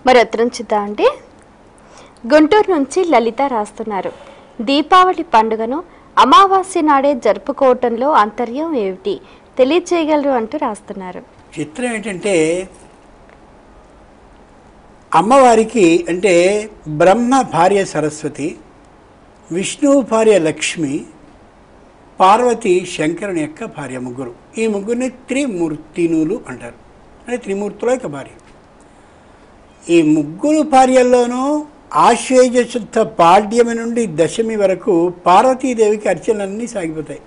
మరి ఉత్తరం చూద్దాం అండి గుంటూరు నుంచి లలిత రాస్తున్నారు దీపావళి పండుగను అమావాస్య నాడే జరుపుకోవటంలో అంతర్యం ఏమిటి తెలియచేయగలరు అంటూ రాస్తున్నారు చిత్రం ఏంటంటే అమ్మవారికి అంటే బ్రహ్మ భార్య సరస్వతి విష్ణువు భార్య లక్ష్మి పార్వతి శంకరుని యొక్క భార్య ముగ్గురు ఈ ముగ్గురిని త్రిమూర్తినులు అంటారు అంటే త్రిమూర్తుల యొక్క భార్య ఈ ముగ్గురు భార్యల్లోనూ ఆశ్వేజ శుద్ధ పాడ్యమి నుండి దశమి వరకు పార్వతీదేవికి అర్చనలన్నీ సాగిపోతాయి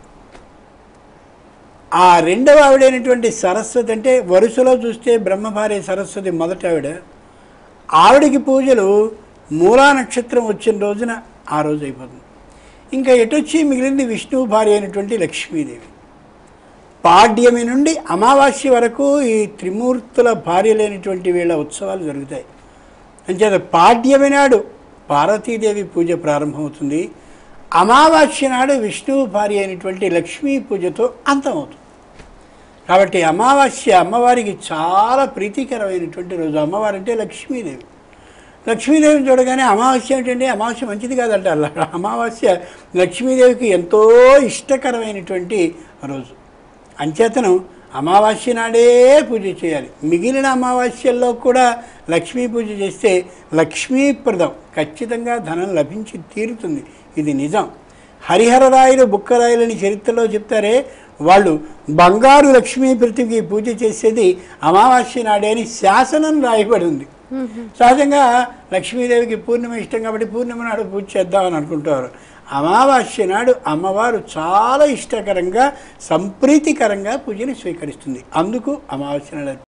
ఆ రెండవ ఆవిడైనటువంటి సరస్వతి అంటే వరుసలో చూస్తే బ్రహ్మభార్య సరస్వతి మొదట ఆవిడ ఆవిడకి పూజలు మూలా నక్షత్రం వచ్చిన రోజున ఆ రోజు అయిపోతుంది ఇంకా ఎటొచ్చి మిగిలింది విష్ణువు భార్య అయినటువంటి లక్ష్మీదేవి పాడ్యమి నుండి అమావాస్య వరకు ఈ త్రిమూర్తుల భార్యలైనటువంటి వీళ్ళ ఉత్సవాలు జరుగుతాయి అంచేత పాడ్యమి నాడు పార్వతీదేవి పూజ ప్రారంభమవుతుంది అమావాస్య నాడు విష్ణువు భార్య అయినటువంటి లక్ష్మీ పూజతో అంతమవుతుంది కాబట్టి అమావాస్య అమ్మవారికి చాలా ప్రీతికరమైనటువంటి రోజు అమ్మవారు అంటే లక్ష్మీదేవి లక్ష్మీదేవిని చూడగానే అమావాస్య ఏంటంటే అమావాస్య మంచిది కాదంటారు అమావాస్య లక్ష్మీదేవికి ఎంతో ఇష్టకరమైనటువంటి రోజు అంచేతను అమావాస్య నాడే పూజ చేయాలి మిగిలిన అమావాస్యల్లో కూడా లక్ష్మీ పూజ చేస్తే లక్ష్మీప్రదం ఖచ్చితంగా ధనం లభించి తీరుతుంది ఇది నిజం హరిహరరాయలు బుక్కరాయలని చరిత్రలో చెప్తారే వాళ్ళు బంగారు లక్ష్మీ ప్రతికి పూజ చేసేది అమావాస్య నాడే అని శాసనం రాయబడి ఉంది సహజంగా లక్ష్మీదేవికి పూర్ణిమ ఇష్టం కాబట్టి పూర్ణిమ నాడు పూజ చేద్దామని అనుకుంటారు అమావాస్య నాడు అమ్మవారు చాలా ఇష్టకరంగా సంప్రీతికరంగా పూజని స్వీకరిస్తుంది అందుకు అమావాస్య నాడు